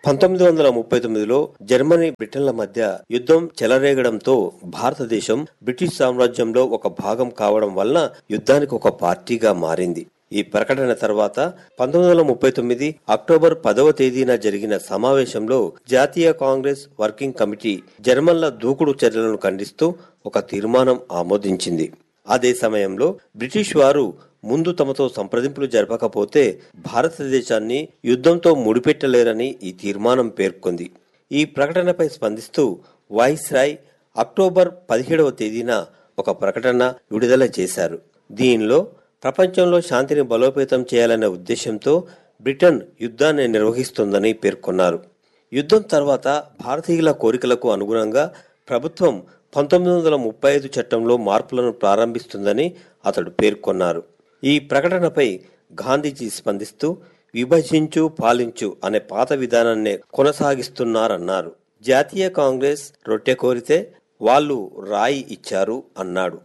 పంతొమ్మిది వందల ముప్పై తొమ్మిదిలో జర్మనీ బ్రిటన్ల మధ్య యుద్ధం చెలరేగడంతో భారతదేశం బ్రిటిష్ సామ్రాజ్యంలో ఒక భాగం కావడం వలన యుద్ధానికి ఒక పార్టీగా మారింది ఈ ప్రకటన తర్వాత పంతొమ్మిది వందల ముప్పై తొమ్మిది అక్టోబర్ పదవ తేదీన జరిగిన సమావేశంలో జాతీయ కాంగ్రెస్ వర్కింగ్ కమిటీ జర్మన్ల దూకుడు చర్యలను ఖండిస్తూ ఒక తీర్మానం ఆమోదించింది అదే సమయంలో బ్రిటిష్ వారు ముందు తమతో సంప్రదింపులు జరపకపోతే భారతదేశాన్ని యుద్ధంతో ముడిపెట్టలేరని ఈ తీర్మానం పేర్కొంది ఈ ప్రకటనపై స్పందిస్తూ వాయిస్రాయ్ అక్టోబర్ పదిహేడవ తేదీన ఒక ప్రకటన విడుదల చేశారు దీనిలో ప్రపంచంలో శాంతిని బలోపేతం చేయాలనే ఉద్దేశంతో బ్రిటన్ యుద్ధాన్ని నిర్వహిస్తోందని పేర్కొన్నారు యుద్ధం తర్వాత భారతీయుల కోరికలకు అనుగుణంగా ప్రభుత్వం పంతొమ్మిది వందల ముప్పై ఐదు చట్టంలో మార్పులను ప్రారంభిస్తుందని అతడు పేర్కొన్నారు ఈ ప్రకటనపై గాంధీజీ స్పందిస్తూ విభజించు పాలించు అనే పాత విధానాన్నే కొనసాగిస్తున్నారన్నారు జాతీయ కాంగ్రెస్ రొట్టె కోరితే వాళ్ళు రాయి ఇచ్చారు అన్నాడు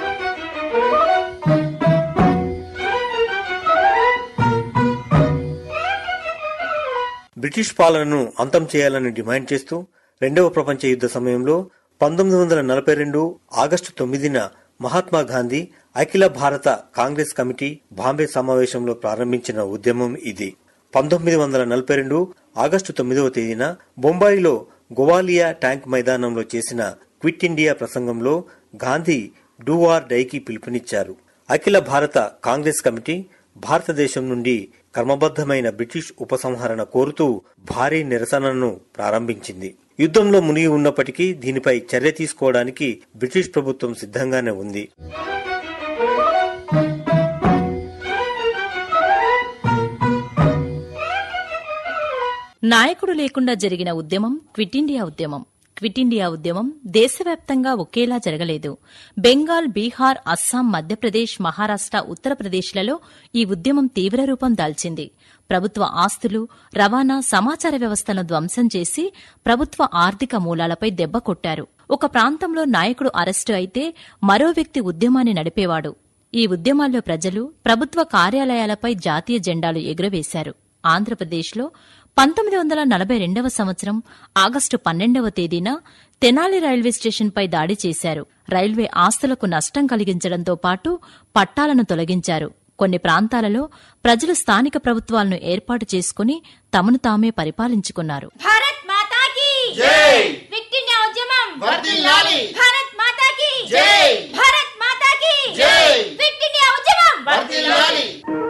బ్రిటిష్ పాలనను అంతం చేయాలని డిమాండ్ చేస్తూ రెండవ ప్రపంచ యుద్ధ సమయంలో పంతొమ్మిది వందల నలభై రెండు ఆగస్టు తొమ్మిదిన మహాత్మా గాంధీ అఖిల భారత కాంగ్రెస్ కమిటీ బాంబే సమావేశంలో ప్రారంభించిన ఉద్యమం ఇది పంతొమ్మిది వందల నలభై రెండు ఆగస్టు తొమ్మిదవ తేదీన బొంబాయిలో గోవాలియా ట్యాంక్ మైదానంలో చేసిన క్విట్ ఇండియా ప్రసంగంలో గాంధీ డూ ఆర్ డైకి పిలుపునిచ్చారు అఖిల భారత కాంగ్రెస్ కమిటీ భారతదేశం నుండి క్రమబద్ధమైన బ్రిటిష్ ఉపసంహరణ కోరుతూ భారీ నిరసనను ప్రారంభించింది యుద్ధంలో మునిగి ఉన్నప్పటికీ దీనిపై చర్య తీసుకోవడానికి బ్రిటిష్ ప్రభుత్వం సిద్ధంగానే ఉంది నాయకుడు లేకుండా జరిగిన ఉద్యమం క్విట్ ఇండియా ఉద్యమం క్విట్ ఇండియా ఉద్యమం దేశవ్యాప్తంగా ఒకేలా జరగలేదు బెంగాల్ బీహార్ అస్సాం మధ్యప్రదేశ్ మహారాష్ట ఉత్తరప్రదేశ్లలో ఈ ఉద్యమం తీవ్ర రూపం దాల్చింది ప్రభుత్వ ఆస్తులు రవాణా సమాచార వ్యవస్థను ధ్వంసం చేసి ప్రభుత్వ ఆర్థిక మూలాలపై దెబ్బ కొట్టారు ఒక ప్రాంతంలో నాయకుడు అరెస్టు అయితే మరో వ్యక్తి ఉద్యమాన్ని నడిపేవాడు ఈ ఉద్యమాల్లో ప్రజలు ప్రభుత్వ కార్యాలయాలపై జాతీయ జెండాలు ఎగురవేశారు ఆంధ్రప్రదేశ్లో పంతొమ్మిది వందల నలభై రెండవ సంవత్సరం ఆగస్టు పన్నెండవ తేదీన తెనాలి రైల్వే స్టేషన్పై దాడి చేశారు రైల్వే ఆస్తులకు నష్టం కలిగించడంతో పాటు పట్టాలను తొలగించారు కొన్ని ప్రాంతాలలో ప్రజలు స్థానిక ప్రభుత్వాలను ఏర్పాటు చేసుకుని తమను తామే పరిపాలించుకున్నారు భారత్ మాతా కీ జై క్విట్ ఇండియా ఉద్యమం వర్ధిల్లాలి భారత్ మాతా కీ జై భారత్ మాతా కీ జై క్విట్ ఇండియా ఉద్యమం వర్ధిల్లాలి